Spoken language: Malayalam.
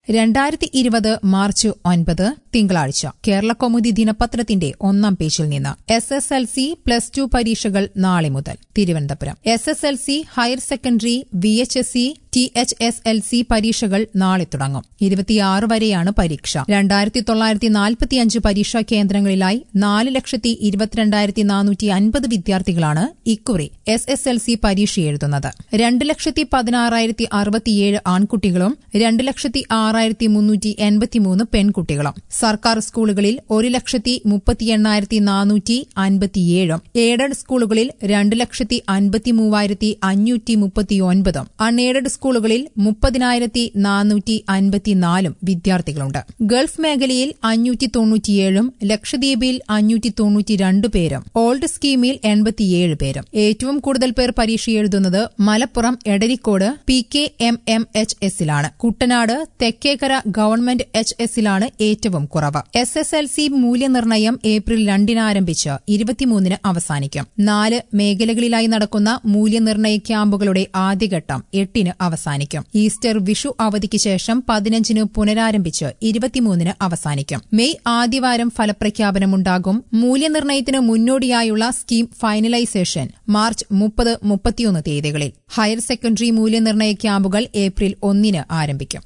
രണ്ടായിരത്തി ഇരുപത് മാർച്ച് ഒൻപത് തിങ്കളാഴ്ച കേരള കൗമുദി ദിനപത്രത്തിന്റെ ഒന്നാം പേജിൽ നിന്ന് S S L C plus two പരീക്ഷകൾ നാളെ മുതൽ Thiruvananthapuram S S L C higher secondary V H S C T H S L C പരീക്ഷകൾ നാളെ തുടങ്ങും ഇരുപത്തിയാറ് വരെയാണ് പരീക്ഷ രണ്ടായിരത്തി തൊള്ളായിരത്തി നാൽപ്പത്തിയഞ്ച് പരീക്ഷാ കേന്ദ്രങ്ങളിലായി നാല് ലക്ഷത്തി ഇരുപത്തിരണ്ടായിരത്തി നാനൂറ്റി അൻപത് വിദ്യാർത്ഥികളാണ് ഇക്കുറി എസ് എസ് എൽ സി പരീക്ഷ എഴുതുന്നത് രണ്ട് ലക്ഷത്തി പതിനാറായിരത്തി അറുപത്തിയേഴ് ആൺകുട്ടികളും രണ്ട് ലക്ഷത്തി ആറായിരത്തി മുന്നൂറ്റി എൺപത്തിമൂന്ന് പെൺകുട്ടികളും സർക്കാർ സ്കൂളുകളിൽ ഒരു ലക്ഷത്തി മുപ്പത്തി എണ്ണായിരത്തി നാനൂറ്റി അൻപത്തിയേഴും എയ്ഡഡ് സ്കൂളുകളിൽ രണ്ട് ലക്ഷത്തി അൻപത്തി മൂവായിരത്തി അഞ്ഞൂറ്റി മുപ്പത്തിയൊൻപതും അൺഎയ്ഡഡ് സ്കൂളുകളിൽ മുപ്പതിനായിരത്തി നാനൂറ്റി അൻപത്തിനാലും വിദ്യാർത്ഥികളുണ്ട് ഗൾഫ് മേഖലയിൽ അഞ്ഞൂറ്റി തൊണ്ണൂറ്റിയേഴും ലക്ഷദ്വീപിൽ അഞ്ഞൂറ്റി തൊണ്ണൂറ്റിരണ്ട് പേരും ഓൾഡ് സ്കീമിൽ എൺപത്തിയേഴ് പേരും ഏറ്റവും കൂടുതൽ പേർ പരീക്ഷ എഴുതുന്നത് Malappuram Edarikode P K M M H എസിലാണ് കുട്ടനാട് തെക്കേക്കര ഗവൺമെന്റ് എച്ച് എസിലാണ് ഏറ്റവും കുറവ് എസ് എസ് എൽ സി മൂല്യനിർണ്ണയം ഏപ്രിൽ രണ്ടിന് ആരംഭിച്ച് ഇരുപത്തിമൂന്നിന് അവസാനിക്കും നാല് മേഖലകളിലായി നടക്കുന്ന മൂല്യനിർണ്ണയ ക്യാമ്പുകളുടെ ആദ്യഘട്ടം എട്ടിന് അവസാനിക്കും ഈസ്റ്റർ വിഷു അവധിക്ക് ശേഷം പതിനഞ്ചിന് പുനരാരംഭിച്ച് ഇരുപത്തിമൂന്നിന് അവസാനിക്കും മെയ് ആദ്യവാരം ഫലപ്രഖ്യാപനമുണ്ടാകും മൂല്യനിർണ്ണയത്തിന് മുന്നോടിയായുള്ള സ്കീം ഫൈനലൈസേഷൻ മാർച്ച് മുപ്പത് മുപ്പത്തിയൊന്ന് തീയതികളിൽ ഹയർ സെക്കൻഡറി മൂല്യനിർണ്ണയ ക്യാമ്പുകൾ ഏപ്രിൽ ഒന്നിന് ആരംഭിക്കും